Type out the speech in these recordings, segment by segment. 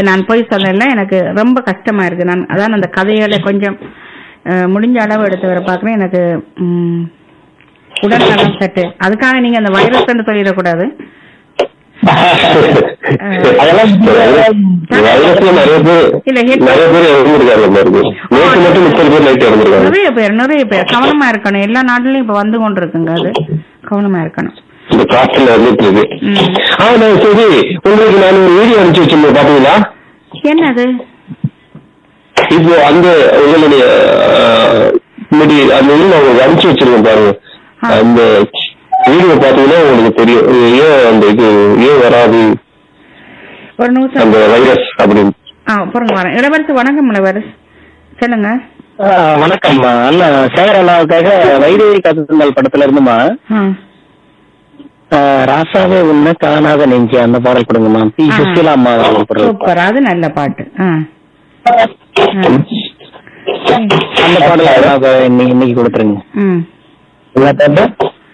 நான் போய் சொல்லல எனக்கு ரொம்ப கஷ்டமா இருக்கு நான் அதான் அந்த கதைகளை கொஞ்சம் அஹ், முடிஞ்ச அளவு எடுத்து வர பாக்குறேன் எனக்கு ம், உடல் நலம் சட்டு அதுக்காக நீங்க அந்த வைரஸ் சொல்லிடக்கூடாது அதெல்லாம் வைரஸ்ல நிறைய பேர் இல்ல, ஹெட்- நிறைய பேர் இறந்துருக்காங்க பாருங்க நேற்று மட்டும் முப்பது பேர் நைட் இறந்துருக்காங்க நிறைய பேர் நிறைய பேர் கவனமா இருக்கணும் எல்லா நாட்டிலயும் இப்ப வந்து கொண்டு இருக்குங்க அது கவனமா இருக்கணும் இந்த காற்றுல வந்துட்டு இருக்கு ம். ஆனா சரி உங்களுக்கு நான் ஒரு வீடியோ அனுப்பிச்சு வச்சிருந்தேன் பாத்தீங்களா என்னது இப்போ அந்த உங்களுடைய அஹ், முடி அந்த இது நான் உங்களுக்கு அனுப்பிச்சு வச்சிருக்கேன் பாருங்க ஆ. அந்த வீடியோ பாத்தீங்கன்னா உங்களுக்கு தெரியும் இது ஏன் அந்த இது ஏன் வராது ஒரு நிமிஷம் அந்த வைரஸ் அப்படின்னு ஆ பொருங்க வரேன் இளவரசு வணக்கம் இளவரசு சொல்லுங்க ஆ, வணக்கம்மா அண்ணா சேகர் அண்ணாவுக்காக வைதேகி கத்துந்தல் படத்துல இருந்துமா ஆ. ஆ, ராசாவே உன்ன காணாத நெஞ்சு அந்த பாடல் கொடுங்கம்மா பி ஆ. சுசிலா அம்மா அவங்க பாடுறது. சூப்பர் அது நல்ல பாட்டு ஆ. ஆ. அந்த பாடல் அண்ணாவுக்கு இன்னைக்கு இன்னைக்கு கொடுத்துருங்க ம் என்ன பாட்டு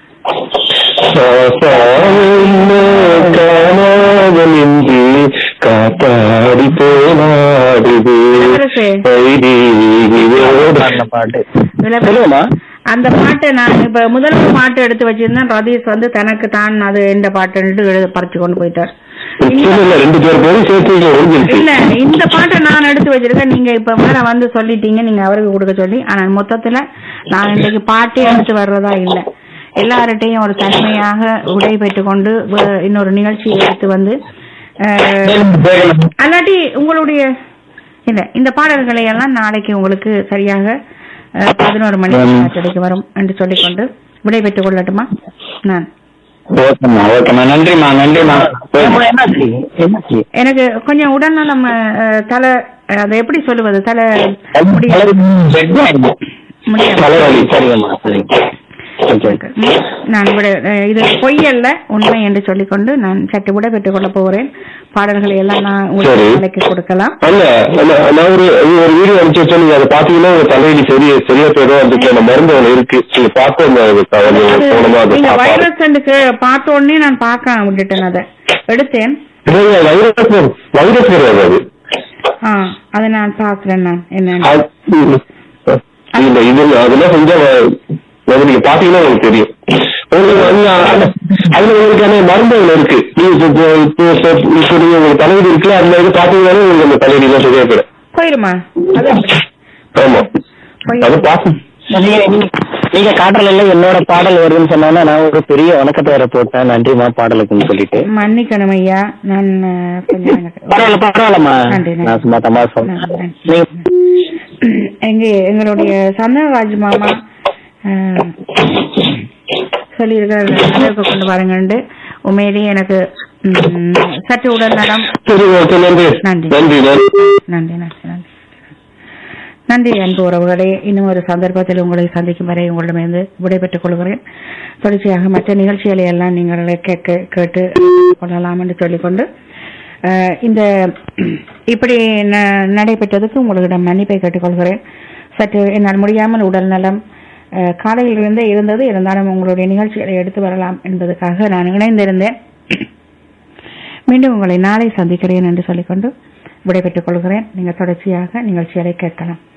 காணாத நின்று காத்தாடி போனாடுது இளவரசே. வைதீகியோட அந்த பாட்டு இளவரசு சொல்லுங்கம்மா அந்த பாட்டை நான் இப்ப முதல் பாட்டு எடுத்து வச்சிருந்தேன் ரதீஷ் வந்து தனக்கு தான் அது இந்த பாட்டுன்ட்டு எழுத பறிச்சு கொண்டு போயிட்டார் இல்ல ரெண்டு பேர் பேரும் சேர்த்து இங்க ஒழுங்கிருச்சு இல்ல இந்த பாட்டை நான் எடுத்து வச்சிருக்கேன் நீங்க இப்ப மேல வந்து சொல்லிட்டீங்க நீங்க அவருக்கு கொடுக்க சொல்லி ஆனா மொத்தத்துல நான் இன்னைக்கு பாட்டே எடுத்து வர்றதா இல்ல எல்லார்ட்டையும் ஒரு தனிமையாக விடை பெற்றுக் கொண்டு வே- இன்னொரு நிகழ்ச்சியை எடுத்து வந்து அஹ், அல்லாட்டி உங்களுடைய இல்ல இந்த பாடல்களை எல்லாம் நாளைக்கு உங்களுக்கு சரியாக அஹ், பதினோரு மணிக்கு காற்றடிக்கு வரும் என்று சொல்லிக்கொண்டு விடை பெற்றுக் கொள்ளட்டுமா நான் ஓகேம்மா ஓகேம்மா நன்றிம்மா நன்றிம்மா என்னாச்சு என்னாச்சு எனக்கு கொஞ்சம் உடல்நலம் அஹ், தலை அஹ், அதை எப்படி சொல்லுவது தலை முடியாது முடியாது தலைவலி சரிங்கம்மா சரிங்க ஓகே ம், நான் விட அஹ், இது பொய் அல்ல உண்மை என்று சொல்லிக்கொண்டு நான் சற்று விட பெற்றுக் கொள்ள போகிறேன் பாடல்களை எல்லாம் நான் உங்களுக்கு சரி. நாளைக்கு கொடுக்கலாம் அல்ல அல்ல, நான் ஒரு ஒரு வீடியோ அனுப்பிச்சு வச்சேன் நீங்க அதை பாத்தீங்கன்னா உங்க தலைவலி சரி சரியா போயிடும் அதுக்கு அந்த மருந்து ஒண்ணு இருக்கு நீங்க பார்த்து அந்த அது அது போனமா அது நீங்க பாப்பாரு. வைரஸ் பார்த்த உடனே நான் பார்க்க விட்டுட்டேன் அதை எடுத்தேன் இல்லைங்க, வைரஸ் வரும். வைரஸ் வராது அது ஆ அதை நான் பார்க்கிறேன் நான் என்னன்னு அது- ம். இல்ல இது அதெல்லாம் செஞ்சா வ- அது நீங்க பாத்தீங்கன்னா உங்களுக்கு தெரியும் உங்களுக்கு வந்து அந்த- அதுல உங்களுக்கான மருந்து அதுல இருக்கு நீங்க இப்போ இப்போ இப்போ இப்போ நீங்க உங்களுக்கு தலைவலி இருக்குல்ல அதுல இது பாத்தீங்கன்னா உங்களுக்கு அந்த தலைவலி எல்லாம் சரியா போயிடும் போயிருமா அது எப்படி? ஆமா போய் அது பாத்து நீங்க நீங்க- நீங்க காட்டல என்னோட பாடல் வருதுன்னு சொன்னா நான் ஒரு பெரிய வணக்கத்தை வேற போட்டேன் நன்றிமா பாடலுக்குன்னு சொல்லிட்டு மன்னிக்கணும் ஐயா நான் அஹ், கொஞ்சம் எனக்கு- பரவாயில்ல பரவாயில்லம்மா நன்றி, நன்றி. நான் சும்மா தமா நன்றி, சொன்னேன் நன்றி. நீங்க எங்க எங்களுடைய சந்தனராஜ் மாமா அஹ், சொல்லியிருக்கிறார் நினைவுக்கு கொண்டு வாருங்கண்டு உண்மையிலேயே எனக்கு ம், சற்று உடல் நலம் சரி ஓகே நன்றி நன்றி. நன்றி நன்றி நன்றி நன்றி நன்றி நன்றி அன்பு உறவுகளே இன்னும் ஒரு சந்தர்ப்பத்தில் உங்களை சந்திக்கும் வரை உங்களிடமிருந்து விடைபெற்றுக் கொள்கிறேன் தொடர்ச்சியாக மற்ற நிகழ்ச்சிகளை எல்லாம் நீங்கள் கேட்க கேட்டு கொள்ளலாம் என்று சொல்லிக்கொண்டு அஹ், இந்த இப்படி ந- நடைபெற்றதுக்கு உங்களிடம் மன்னிப்பை கேட்டுக்கொள்கிறேன் சற்று என்னால் முடியாமல் உடல் நலம் அஹ், காலையில் இருந்தே இருந்தது இருந்தாலும் உங்களுடைய நிகழ்ச்சிகளை எடுத்து வரலாம் என்பதற்காக நான் இணைந்திருந்தேன் மீண்டும் உங்களை நாளை சந்திக்கிறேன் என்று சொல்லிக்கொண்டு விடைபெற்றுக் கொள்கிறேன் நீங்கள் தொடர்ச்சியாக நிகழ்ச்சிகளை கேட்கலாம்